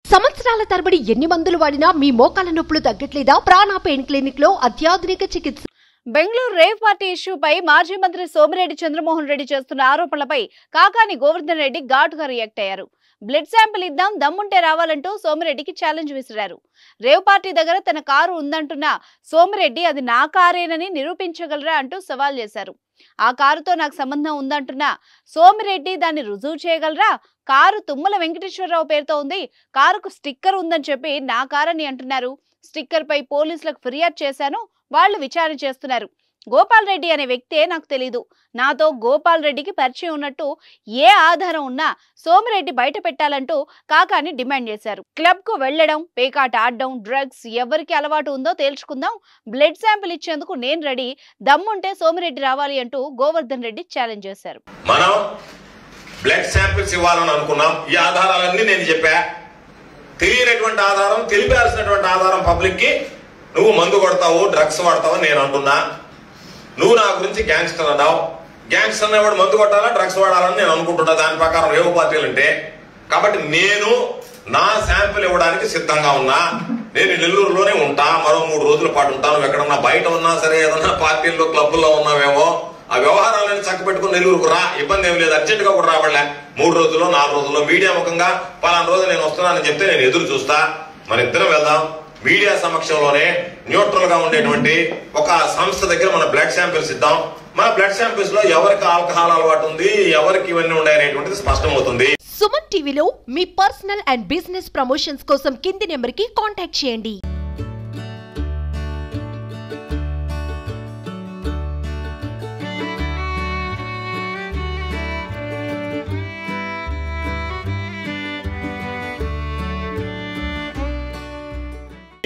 సంవత్సరాల తరబడి ఎన్ని మందులు వాడినా మీ మోకాల నొప్పులు తగ్గట్లేదా ప్రాణ పెయిన్ క్లినిక్ లో అత్యాధునిక చికిత్స బెంగళూరు రేవ్ పార్టీ ఇష్యూపై మాజీ మంత్రి సోమిరెడ్డి చంద్రమోహన్ రెడ్డి చేస్తున్న ఆరోపణలపై కాకాని గోవర్ధన్ రెడ్డి ఘాటుగా రియాక్ట్ అయ్యారు బ్లడ్ శాంపిల్ ఇద్దాం దమ్ముంటే రావాలంటూ సోమిరెడ్డికి ఛాలెంజ్ విసిరారు రేవ్ పార్టీ దగ్గర తన కారు ఉందంటున్న సోమిరెడ్డి అది నా కారేనని నిరూపించగలరా అంటూ సవాల్ చేశారు ఆ కారుతో నాకు సంబంధం ఉందంటున్న సోమిరెడ్డి దాన్ని రుజువు చేయగలరా కారు తుమ్మల వెంకటేశ్వరరావు పేరుతో ఉంది కారుకు స్టిక్కర్ ఉందని చెప్పి నా కారని అంటున్నారు స్టిక్కర్ పై పోలీసులకు ఫిర్యాదు చేశాను వాళ్ళు విచారణ చేస్తున్నారు గోపాల్ రెడ్డి అనే వ్యక్తే నాకు తెలీదు నాతో గోపాల్ రెడ్డికి పరిచయం ఉన్నట్టు ఏ ఆధారం ఉన్నా సోమిరెడ్డి బయట పెట్టాలంటూ కాకాని డిమాండ్ చేశారు క్లబ్ కు వెళ్లడం పేకాట ఆడడం డ్రగ్స్ ఎవరికి అలవాటు ఉందో తేల్చుకుందాం బ్లడ్ శాంపిల్ ఇచ్చేందుకు నేను రెడీ దమ్ముంటే సోమిరెడ్డి రావాలి అంటూ గోవర్ధన్ రెడ్డి ఛాలెంజ్ చేశారు మనం బ్లడ్ శాంపిల్స్ ఇవ్వాలని అనుకున్నాం ఈ ఆధారాలన్నీ నేను చెప్పా తెలియనటువంటి ఆధారం తెలిపాల్సినటువంటి ఆధారం పబ్లిక్ కి నువ్వు మందు కొడతావు డ్రగ్స్ వాడతావు నేను అంటున్నా నువ్వు నా గురించి గ్యాంగ్స్టర్ అన్నావు గ్యాంగ్స్టర్ అనేవాడు మందు కొట్టాలా డ్రగ్స్ వాడాలని నేను అనుకుంటున్నా దాని ప్రకారం ఏవో పార్టీలు అంటే కాబట్టి నేను నా శాంపిల్ ఇవ్వడానికి సిద్ధంగా ఉన్నా నేను నెల్లూరులోనే ఉంటా మరో మూడు రోజుల పాటు ఉంటాను ఎక్కడన్నా బయట ఉన్నా సరే ఏదన్నా పార్టీల్లో క్లబ్బుల్లో ఉన్నావేమో ఆ వ్యవహారాలను చక్కబెట్టుకుని నెల్లూరుకు రా ఇబ్బంది ఏమి లేదు అర్జెంట్ గా కూడా రాబడలే మూడు రోజుల్లో నాలుగు రోజుల్లో మీడియా ముఖంగా పలానా రోజు నేను వస్తున్నానని చెప్తే నేను ఎదురు చూస్తా మన ఇద్దరం వెళ్దాం మీడియా సమక్షంలోనే న్యూట్రల్ గా ఉండేటువంటి ఒక సంస్థ దగ్గర మన బ్లడ్ శాంపిల్స్ ఇద్దాం మన బ్లడ్ శాంపిల్స్ లో ఎవరికి ఆల్కహాల్ అలవాటు ఉంది ఎవరికి ఇవన్నీ ఉన్నాయనేటువంటిది స్పష్టమవుతుంది సుమన్ టీవీలో మీ పర్సనల్ అండ్ బిజినెస్ ప్రమోషన్స్ కోసం కింది నెంబర్ కి కాంటాక్ట్ చేయండి